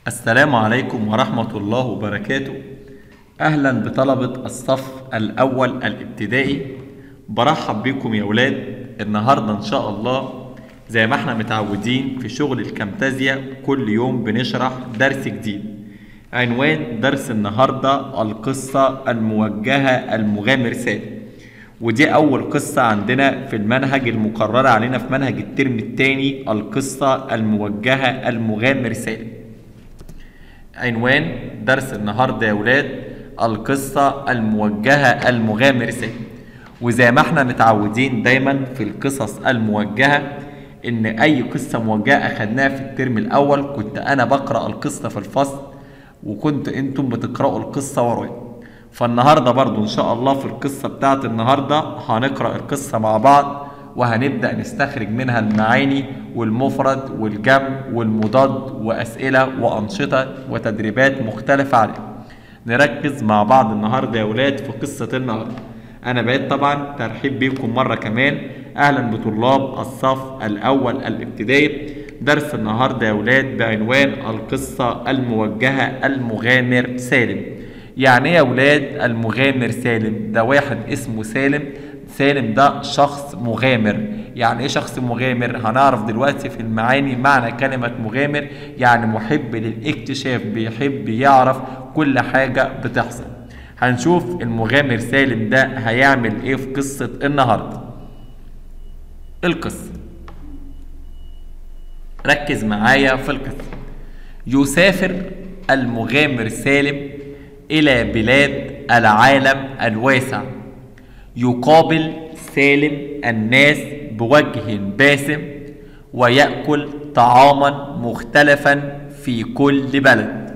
السلام عليكم ورحمة الله وبركاته أهلا بطلبة الصف الأول الابتدائي برحب بكم يا ولاد النهاردة إن شاء الله زي ما احنا متعودين في شغل الكامتازيا كل يوم بنشرح درس جديد عنوان درس النهاردة القصة الموجهة المغامر سالم ودي أول قصة عندنا في المنهج المقررة علينا في منهج الترم الثاني القصة الموجهة المغامر سالم عنوان درس النهاردة يا ولاد القصة الموجهة المغامر سالم وزي ما احنا متعودين دايما في القصص الموجهة ان اي قصة موجهة اخدناها في الترم الاول كنت انا بقرأ القصة في الفصل وكنت انتم بتقرأوا القصة ورايا فالنهاردة برضو ان شاء الله في القصة بتاعت النهاردة هنقرأ القصة مع بعض وهنبدأ نستخرج منها المعاني والمفرد والجمع والمضاد وأسئلة وأنشطة وتدريبات مختلفة عليها نركز مع بعض النهاردة يا ولاد في قصة النهاردة أنا بقيت طبعا ترحيب بكم مرة كمان أهلا بطلاب الصف الأول الابتدائي درس النهاردة يا ولاد بعنوان القصة الموجهة المغامر سالم يعني ايه يا ولاد المغامر سالم ده واحد اسمه سالم سالم ده شخص مغامر يعني ايه شخص مغامر هنعرف دلوقتي في المعاني معنى كلمة مغامر يعني محب للاكتشاف بيحب يعرف كل حاجة بتحصل هنشوف المغامر سالم ده هيعمل ايه في قصة النهاردة القصة ركز معايا في القصة يسافر المغامر سالم إلى بلاد العالم الواسع يقابل سالم الناس بوجه باسم ويأكل طعاما مختلفا في كل بلد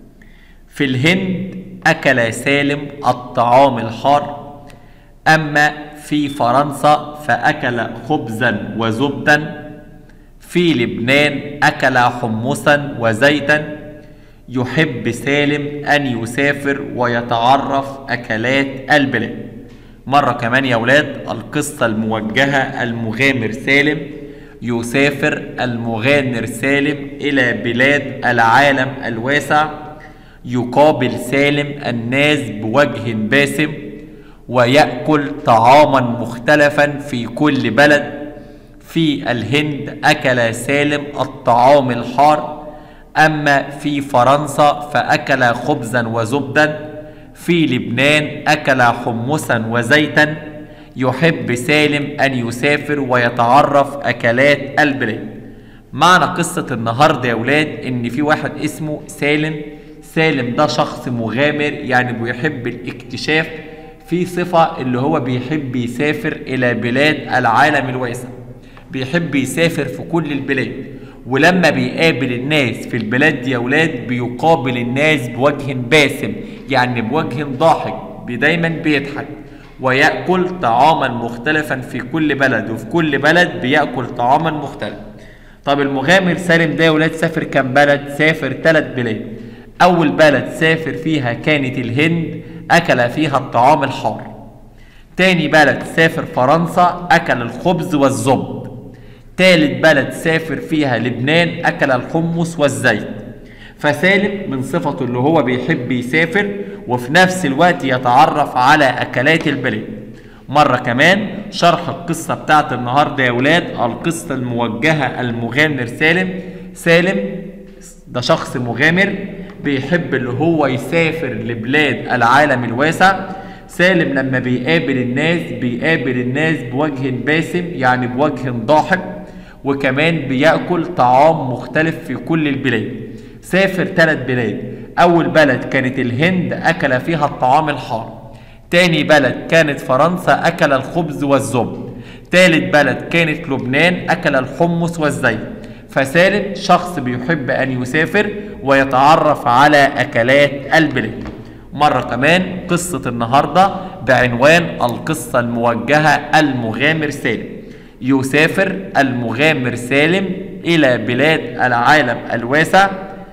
في الهند أكل سالم الطعام الحار أما في فرنسا فأكل خبزا وزبدا في لبنان أكل حمصا وزيتا يحب سالم أن يسافر ويتعرف أكلات البلاد مرة كمان يا ولاد القصة الموجهة المغامر سالم يسافر المغامر سالم إلى بلاد العالم الواسع يقابل سالم الناس بوجه باسم ويأكل طعاما مختلفا في كل بلد في الهند أكل سالم الطعام الحار أما في فرنسا فأكل خبزا وزبدا في لبنان أكل حمصا وزيتا يحب سالم أن يسافر ويتعرف أكلات البلاد معنى قصة النهاردة يا ولاد إن في واحد اسمه سالم سالم ده شخص مغامر يعني بيحب الاكتشاف في صفة اللي هو بيحب يسافر إلى بلاد العالم الواسع بيحب يسافر في كل البلاد ولما بيقابل الناس في البلاد دي يا ولاد بيقابل الناس بوجه باسم يعني بوجه ضاحك دايما بيضحك ويأكل طعاما مختلفا في كل بلد وفي كل بلد بيأكل طعاما مختلف طب المغامر سالم ده يا ولاد سافر كام بلد سافر ثلاث بلاد أول بلد سافر فيها كانت الهند أكل فيها الطعام الحار تاني بلد سافر فرنسا أكل الخبز والزبد تالت بلد سافر فيها لبنان أكل الحمص والزيت فسالم من صفته اللي هو بيحب يسافر وفي نفس الوقت يتعرف على أكلات البلاد مرة كمان شرح القصة بتاعت النهاردة يا ولاد القصة الموجهة المغامر سالم سالم ده شخص مغامر بيحب اللي هو يسافر لبلاد العالم الواسع سالم لما بيقابل الناس بيقابل الناس بوجه باسم يعني بوجه ضاحك وكمان بيأكل طعام مختلف في كل البلاد سافر ثلاث بلاد أول بلد كانت الهند أكل فيها الطعام الحار تاني بلد كانت فرنسا أكل الخبز والزبد تالت بلد كانت لبنان أكل الحمص والزيت فسالم شخص بيحب أن يسافر ويتعرف على أكلات البلاد مرة كمان قصة النهاردة بعنوان القصة الموجهة المغامر سالم يسافر المغامر سالم إلى بلاد العالم الواسع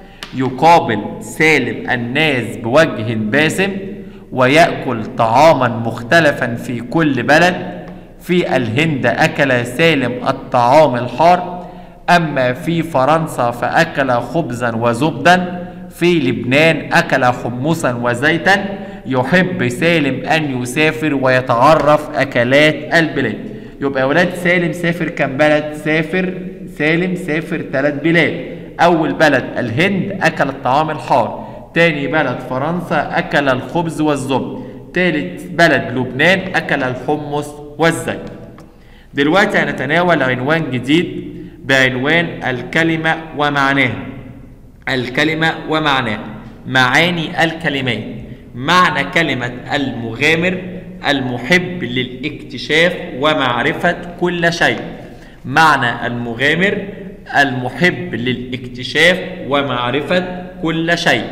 يقابل سالم الناس بوجه باسم ويأكل طعاما مختلفا في كل بلد في الهند أكل سالم الطعام الحار أما في فرنسا فأكل خبزا وزبدا في لبنان أكل حمصا وزيتا يحب سالم أن يسافر ويتعرف أكلات البلاد يبقى يا ولاد سالم سافر كم بلد سافر سالم سافر ثلاث بلاد أول بلد الهند أكل الطعام الحار تاني بلد فرنسا أكل الخبز والزبد تالت بلد لبنان أكل الحمص والزيت دلوقتي هنتناول عنوان جديد بعنوان الكلمة ومعناها الكلمة ومعناها معاني الكلمات معنى كلمة المغامر المحب للاكتشاف ومعرفة كل شيء معنى المغامر المحب للاكتشاف ومعرفة كل شيء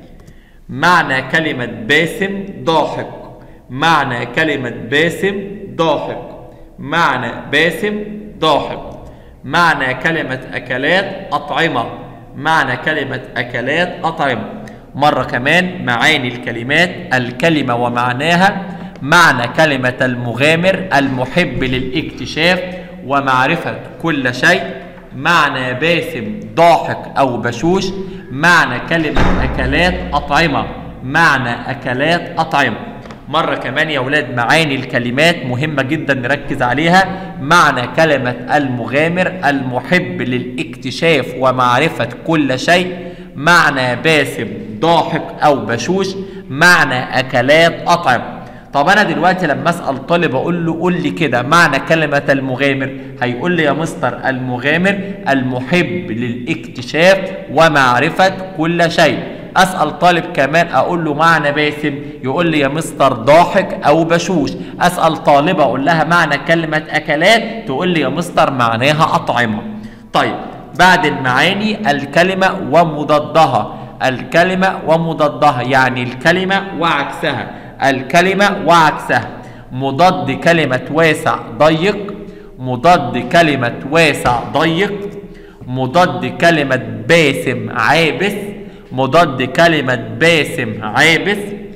معنى كلمة باسم ضاحك معنى كلمة باسم ضاحك معنى باسم ضاحك معنى كلمة أكلات أطعمة معنى كلمة أكلات أطعمة مرة كمان معاني الكلمات الكلمة ومعناها معنى كلمة المغامر المحب للاكتشاف ومعرفة كل شيء معنى باسم ضاحك أو بشوش معنى كلمة أكلات أطعمة معنى أكلات أطعمة مرة كمان يا ولاد معاني الكلمات مهمة جدا نركز عليها معنى كلمة المغامر المحب للاكتشاف ومعرفة كل شيء معنى باسم ضاحك أو بشوش معنى أكلات أطعمة طب انا دلوقتي لما اسال طالب اقول له قول لي كده معنى كلمه المغامر هيقول لي يا مستر المغامر المحب للاكتشاف ومعرفه كل شيء اسال طالب كمان اقول له معنى باسم يقول لي يا مستر ضاحك او بشوش اسال طالبه اقول لها معنى كلمه اكلات تقول لي يا مستر معناها اطعمه طيب بعد المعاني الكلمه ومضادها الكلمه ومضادها يعني الكلمه وعكسها الكلمة وعكسها مضاد كلمة واسع ضيق مضاد كلمة واسع ضيق مضاد كلمة باسم عابس مضاد كلمة باسم عابس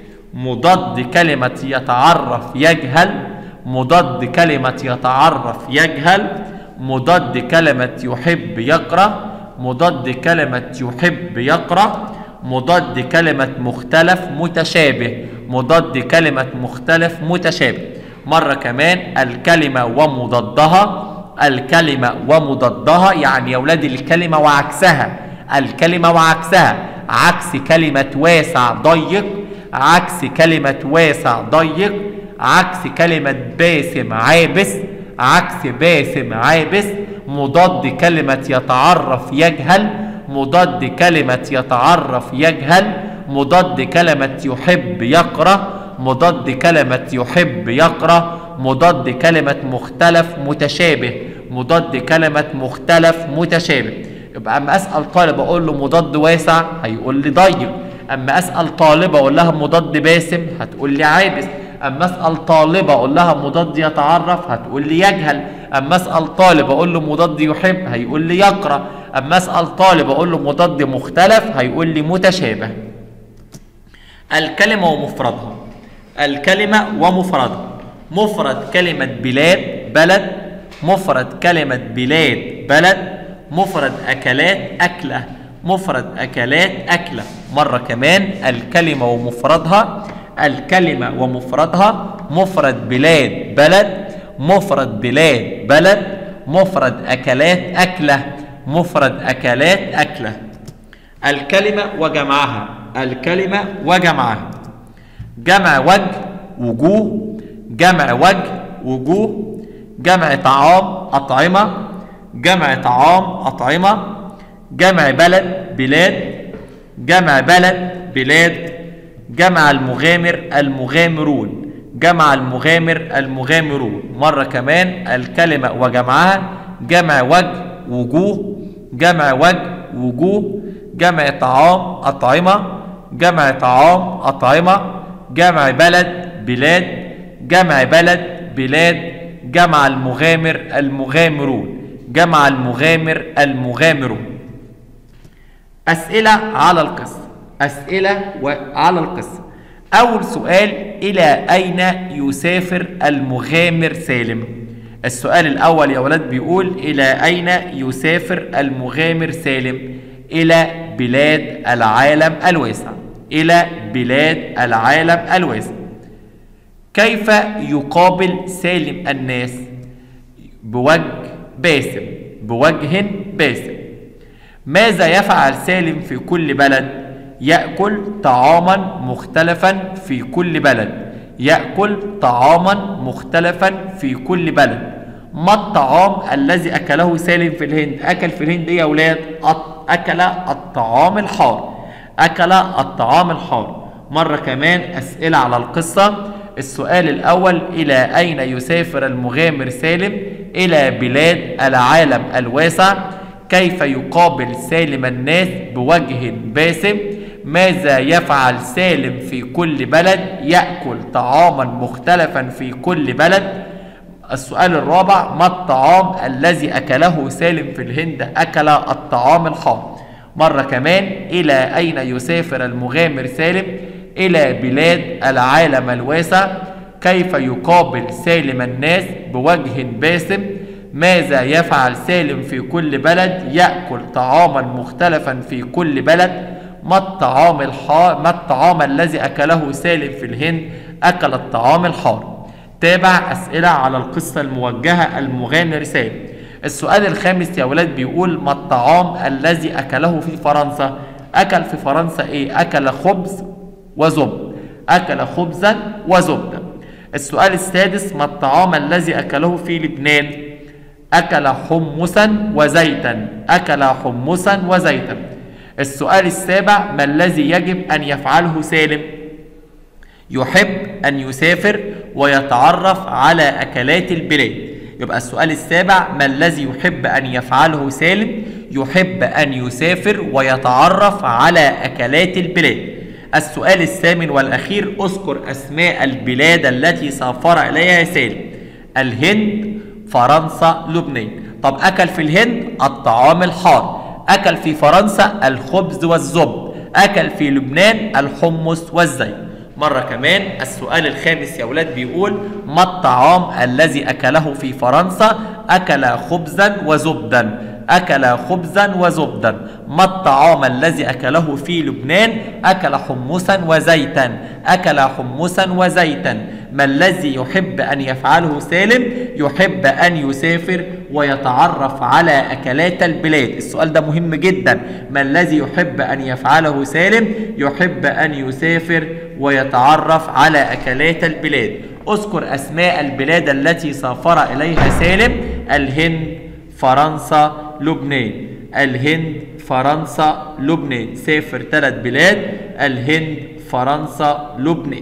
مضاد كلمة يتعرف يجهل مضاد كلمة يتعرف يجهل مضاد كلمة يحب يقرأ مضاد كلمة يحب يقرأ مضاد كلمة مختلف متشابه مضاد كلمة مختلف متشابه مرة كمان الكلمة ومضادها الكلمة ومضادها يعني يا ولاد الكلمة وعكسها الكلمة وعكسها عكس كلمة واسع ضيق عكس كلمة واسع ضيق عكس كلمة باسم عابس عكس باسم عابس مضاد كلمة يتعرف يجهل مضاد كلمة يتعرف يجهل مضاد كلمة يحب يقرأ مضاد كلمة يحب يقرأ مضاد كلمة مختلف متشابه مضاد كلمة مختلف متشابه يبقى اما اسال طالب اقول له مضاد واسع هيقول لي ضيق اما اسال طالبه اقول لها مضاد باسم هتقول لي عابس اما اسال طالبه اقول لها مضاد يتعرف هتقول لي يجهل اما اسال طالب اقول له مضاد يحب هيقول لي يقرا اما اسال طالب اقول له مضاد مختلف هيقول لي متشابه الكلمه ومفردها الكلمه ومفردها مفرد كلمه بلاد بلد مفرد كلمه بلاد بلد مفرد اكلات اكله مفرد اكلات اكله مره كمان الكلمه ومفردها الكلمه ومفردها مفرد بلاد بلد مفرد بلاد بلد مفرد اكلات اكله مفرد اكلات اكله الكلمه وجمعها الكلمه وجمعها جمع وجه وجوه جمع وجه وجوه جمع طعام اطعمه جمع طعام اطعمه جمع بلد بلاد جمع بلد بلاد جمع المغامر المغامرون جمع المغامر المغامرون مرة كمان الكلمة وجمعها جمع وجه وجوه جمع وجه وجوه جمع طعام أطعمة جمع طعام أطعمة جمع بلد بلاد جمع بلد بلاد جمع المغامر المغامرون جمع المغامر المغامرون أسئلة على القصة أسئلة على القصة أول سؤال إلى أين يسافر المغامر سالم السؤال الأول يا ولاد بيقول إلى أين يسافر المغامر سالم إلى بلاد العالم الواسع إلى بلاد العالم الواسع كيف يقابل سالم الناس بوجه باسم بوجه باسم ماذا يفعل سالم في كل بلد يأكل طعاما مختلفا في كل بلد يأكل طعاما مختلفا في كل بلد ما الطعام الذي أكله سالم في الهند أكل في الهند إيه يا أولاد أط- أكل الطعام الحار أكل الطعام الحار مرة كمان أسئلة على القصة السؤال الأول إلى أين يسافر المغامر سالم إلى بلاد العالم الواسع كيف يقابل سالم الناس بوجه باسم ماذا يفعل سالم في كل بلد يأكل طعاما مختلفا في كل بلد السؤال الرابع ما الطعام الذي أكله سالم في الهند أكل الطعام الحار مرة كمان إلى أين يسافر المغامر سالم إلى بلاد العالم الواسع كيف يقابل سالم الناس بوجه باسم ماذا يفعل سالم في كل بلد يأكل طعاما مختلفا في كل بلد ما الطعام الحار ما الطعام الذي أكله سالم في الهند أكل الطعام الحار تابع أسئلة على القصة الموجهة المغامر سالم السؤال الخامس يا ولاد بيقول ما الطعام الذي أكله في فرنسا أكل في فرنسا إيه أكل خبز وزبد أكل خبزا وزبدا السؤال السادس ما الطعام الذي أكله في لبنان أكل حمصا وزيتا أكل حمصا وزيتا السؤال السابع ما الذي يجب أن يفعله سالم يحب أن يسافر ويتعرف على أكلات البلاد يبقى السؤال السابع ما الذي يحب أن يفعله سالم يحب أن يسافر ويتعرف على أكلات البلاد السؤال الثامن والأخير أذكر أسماء البلاد التي سافر إليها سالم الهند فرنسا لبنان طب أكل في الهند الطعام الحار أكل في فرنسا الخبز والزبد أكل في لبنان الحمص والزيت مرة كمان السؤال الخامس يا ولاد بيقول ما الطعام الذي أكله في فرنسا أكل خبزا وزبدا أكل خبزا وزبدا ما الطعام الذي أكله في لبنان أكل حمصا وزيتا أكل حمصا وزيتا ما الذي يحب أن يفعله سالم يحب أن يسافر ويتعرف على أكلات البلاد السؤال ده مهم جدا ما الذي يحب أن يفعله سالم يحب أن يسافر ويتعرف على أكلات البلاد اذكر أسماء البلاد التي سافر إليها سالم الهند فرنسا لبنان الهند فرنسا لبنان سافر ثلاث بلاد الهند فرنسا لبنان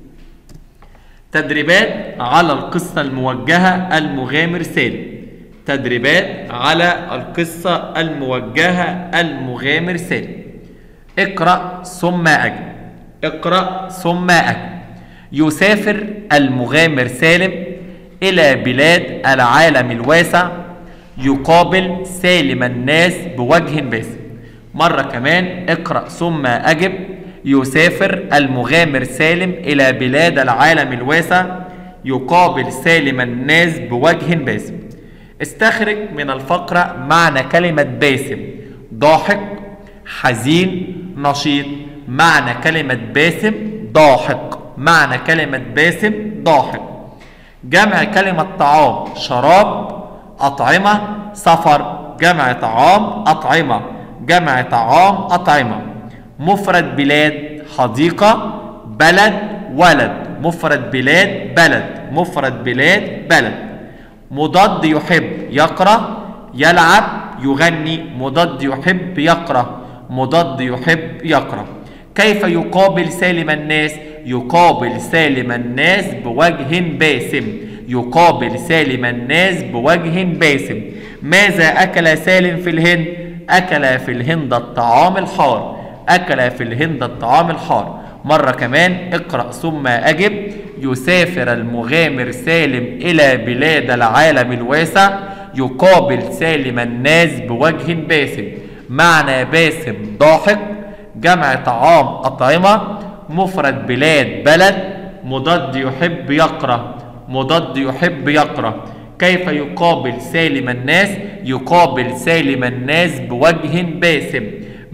تدريبات على القصة الموجهة المغامر سالم تدريبات على القصة الموجهة المغامر سالم اقرأ ثم أجب اقرأ ثم أجب يسافر المغامر سالم إلى بلاد العالم الواسع يقابل سالم الناس بوجه باسم مرة كمان اقرأ ثم أجب يسافر المغامر سالم إلى بلاد العالم الواسع يقابل سالم الناس بوجه باسم استخرج من الفقرة معنى كلمة باسم ضاحك حزين نشيط معنى كلمة باسم ضاحك معنى كلمة باسم ضاحك جمع كلمة طعام شراب أطعمة سفر جمع طعام أطعمة جمع طعام أطعمة مفرد بلاد حديقة بلد ولد مفرد بلاد بلد مفرد بلاد بلد مضاد يحب يقرأ يلعب يغني مضاد يحب يقرأ مضاد يحب يقرأ كيف يقابل سالم الناس يقابل سالم الناس بوجه باسم يقابل سالم الناس بوجه باسم ماذا أكل سالم في الهند أكل في الهند الطعام الحار أكل في الهند الطعام الحار مرة كمان اقرأ ثم أجب يسافر المغامر سالم إلى بلاد العالم الواسع يقابل سالم الناس بوجه باسم معنى باسم ضاحك جمع طعام أطعمة مفرد بلاد بلد مضاد يحب يقرأ مضاد يحب يقرأ كيف يقابل سالم الناس يقابل سالم الناس بوجه باسم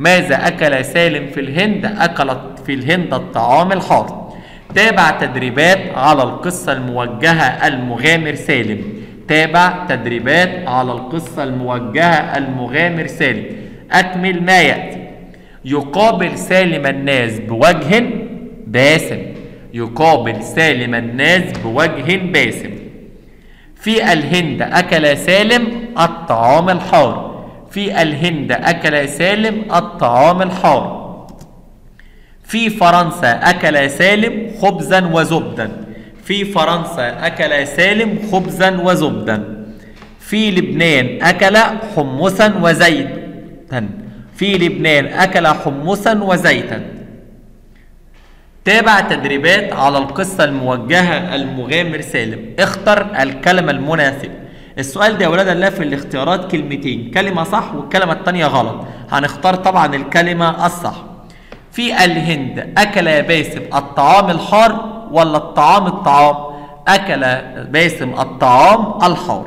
ماذا أكل سالم في الهند أكلت في الهند الطعام الحار تابع تدريبات على القصة الموجهة المغامر سالم تابع تدريبات على القصة الموجهة المغامر سالم أكمل ما يأتي يقابل سالم الناس بوجه باسم يقابل سالم الناس بوجه باسم في الهند أكل سالم الطعام الحار في الهند أكل سالم الطعام الحار في فرنسا أكل سالم خبزا وزبدا في فرنسا أكل سالم خبزا وزبدا في لبنان أكل حمصا وزيتا في لبنان أكل حمصا وزيتا تابع تدريبات على القصة الموجهة المغامر سالم اختر الكلمة المناسبة السؤال ده يا ولاد الله في الاختيارات كلمتين كلمة صح والكلمة التانية غلط هنختار طبعا الكلمة الصح في الهند أكل باسم الطعام الحار ولا الطعام الطعام أكل باسم الطعام الحار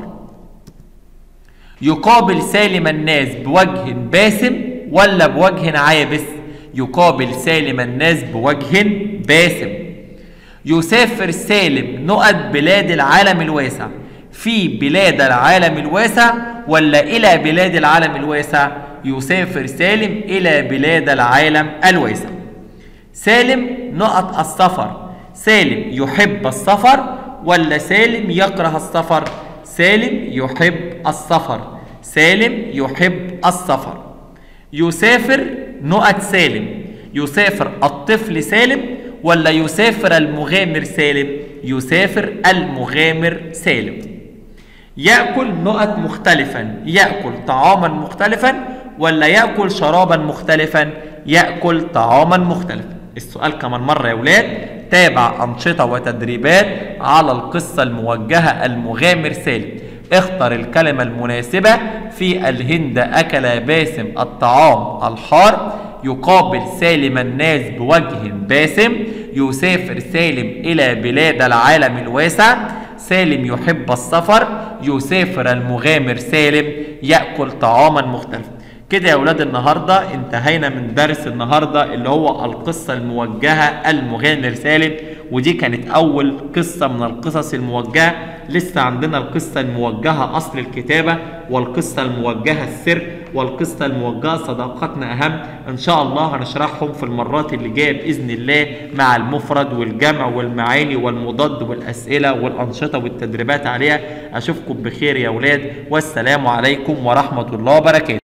يقابل سالم الناس بوجه باسم ولا بوجه عابس يقابل سالم الناس بوجه باسم يسافر سالم نقط بلاد العالم الواسع في بلاد العالم الواسع ولا إلى بلاد العالم الواسع يسافر سالم إلى بلاد العالم الواسع سالم نقط السفر سالم يحب السفر ولا سالم يكره السفر سالم يحب السفر سالم يحب السفر يسافر نقط سالم يسافر الطفل سالم ولا يسافر المغامر سالم يسافر المغامر سالم يأكل نقط مختلفا يأكل طعاما مختلفا ولا يأكل شرابا مختلفا يأكل طعاما مختلفا السؤال كمان مرة يا ولاد تابع أنشطة وتدريبات على القصة الموجهة المغامر سالم اختر الكلمة المناسبة في الهند أكل باسم الطعام الحار يقابل سالم الناس بوجه باسم يسافر سالم إلى بلاد العالم الواسع سالم يحب السفر يسافر المغامر سالم يأكل طعاما مختلفا كده يا ولاد النهاردة انتهينا من درس النهاردة اللي هو القصة الموجهة المغامر سالم ودي كانت أول قصة من القصص الموجهة لسه عندنا القصة الموجهة أصل الكتابة والقصة الموجهة السر والقصة الموجهة صداقتنا أهم إن شاء الله هنشرحهم في المرات اللي جاية بإذن الله مع المفرد والجمع والمعاني والمضاد والأسئلة والأنشطة والتدريبات عليها أشوفكم بخير يا ولاد والسلام عليكم ورحمة الله وبركاته